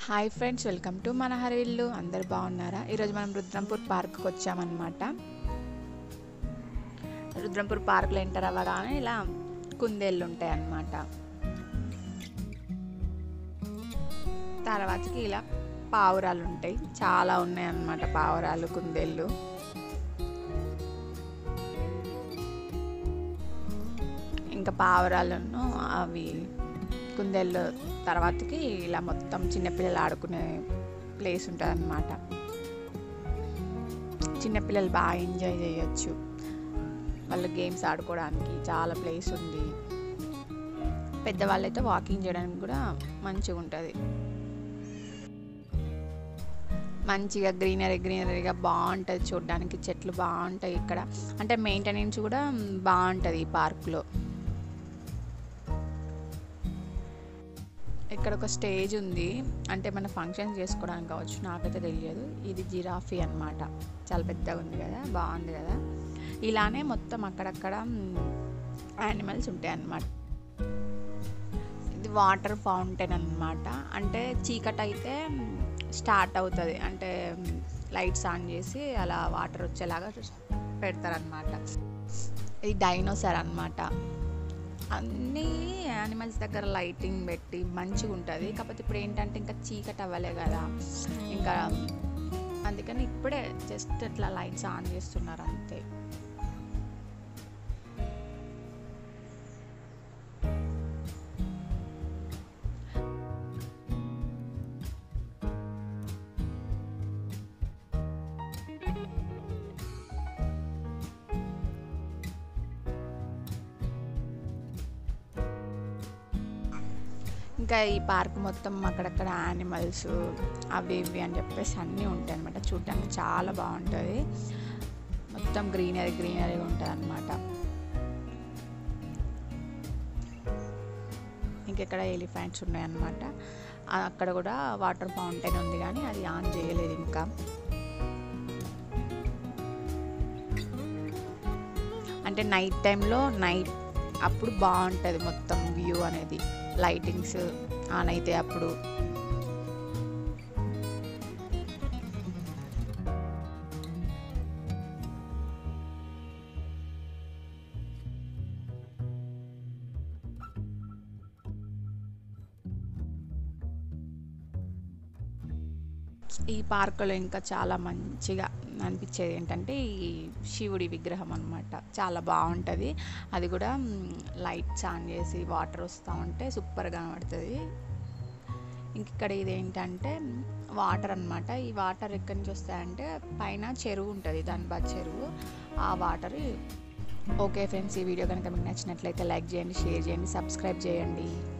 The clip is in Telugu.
హాయ్ ఫ్రెండ్స్ వెల్కమ్ టు మన హరిల్లు అందరు బాగున్నారా ఈరోజు మనం రుద్రంపూర్ పార్క్కి వచ్చామన్నమాట రుద్రంపూర్ పార్క్లో ఎంటర్ అవ్వగానే ఇలా కుందేళ్ళు ఉంటాయి అన్నమాట తర్వాతకి ఇలా పావురాలు ఉంటాయి చాలా ఉన్నాయి అన్నమాట పావురాలు కుందేళ్ళు ఇంకా పావురాలను అవి కుందేళ్ళు తర్వాతకి ఇలా మొత్తం చిన్నపిల్లలు ఆడుకునే ప్లేస్ ఉంటుంది అనమాట చిన్నపిల్లలు బాగా ఎంజాయ్ చేయొచ్చు వాళ్ళు గేమ్స్ ఆడుకోవడానికి చాలా ప్లేస్ ఉంది పెద్దవాళ్ళైతే వాకింగ్ చేయడానికి కూడా మంచిగా ఉంటుంది మంచిగా గ్రీనరీ గ్రీనరీగా బాగుంటుంది చూడడానికి చెట్లు బాగుంటాయి ఇక్కడ అంటే మెయింటెనెన్స్ కూడా బాగుంటుంది ఈ పార్క్లో ఇక్కడ ఒక స్టేజ్ ఉంది అంటే మన ఫంక్షన్స్ చేసుకోవడానికి కావచ్చు నాకైతే తెలియదు ఇది జిరాఫీ అనమాట చాలా పెద్దగా ఉంది కదా బాగుంది కదా ఇలానే మొత్తం అక్కడక్కడ యానిమల్స్ ఉంటాయి అన్నమాట ఇది వాటర్ ఫౌంటైన్ అనమాట అంటే చీకటి అయితే స్టార్ట్ అవుతుంది అంటే లైట్స్ ఆన్ చేసి అలా వాటర్ వచ్చేలాగా పెడతారనమాట ఇది డైనోసార్ అనమాట అన్ని యానిమల్స్ దగ్గర లైటింగ్ పెట్టి మంచిగా ఉంటుంది కాకపోతే ఇప్పుడు ఏంటంటే ఇంకా చీకటి అవ్వలే కదా ఇంకా అందుకని ఇప్పుడే జస్ట్ అట్లా లైట్స్ ఆన్ చేస్తున్నారు అంతే ఇంకా ఈ పార్క్ మొత్తం అక్కడక్కడ యానిమల్స్ అవి ఇవి అని చెప్పేసి అన్నీ ఉంటాయి అనమాట చూడడానికి చాలా బాగుంటుంది మొత్తం గ్రీనరీ గ్రీనరీ ఉంటుంది అనమాట ఇంకెక్కడ ఎలిఫెంట్స్ ఉన్నాయన్నమాట అక్కడ కూడా వాటర్ ఫౌంటైన్ ఉంది కానీ అది ఆన్ చేయలేదు ఇంకా అంటే నైట్ టైంలో నైట్ అప్పుడు బాగుంటుంది మొత్తం వ్యూ అనేది లైటింగ్స్ ఆన్ అయితే అప్పుడు ఈ పార్కులో ఇంకా చాలా మంచిగా అనిపించేది ఏంటంటే ఈ శివుడి విగ్రహం అనమాట చాలా బాగుంటుంది అది కూడా లైట్స్ ఆన్ చేసి వాటర్ వస్తూ ఉంటే సూపర్గా కనబడుతుంది ఇంక ఇక్కడ ఇదేంటంటే వాటర్ అనమాట ఈ వాటర్ ఎక్కడి నుంచి వస్తాయంటే పైన చెరువు ఉంటుంది ధన్బాద్ చెరువు ఆ వాటర్ ఓకే ఫ్రెండ్స్ ఈ వీడియో కనుక మీకు నచ్చినట్లయితే లైక్ చేయండి షేర్ చేయండి సబ్స్క్రైబ్ చేయండి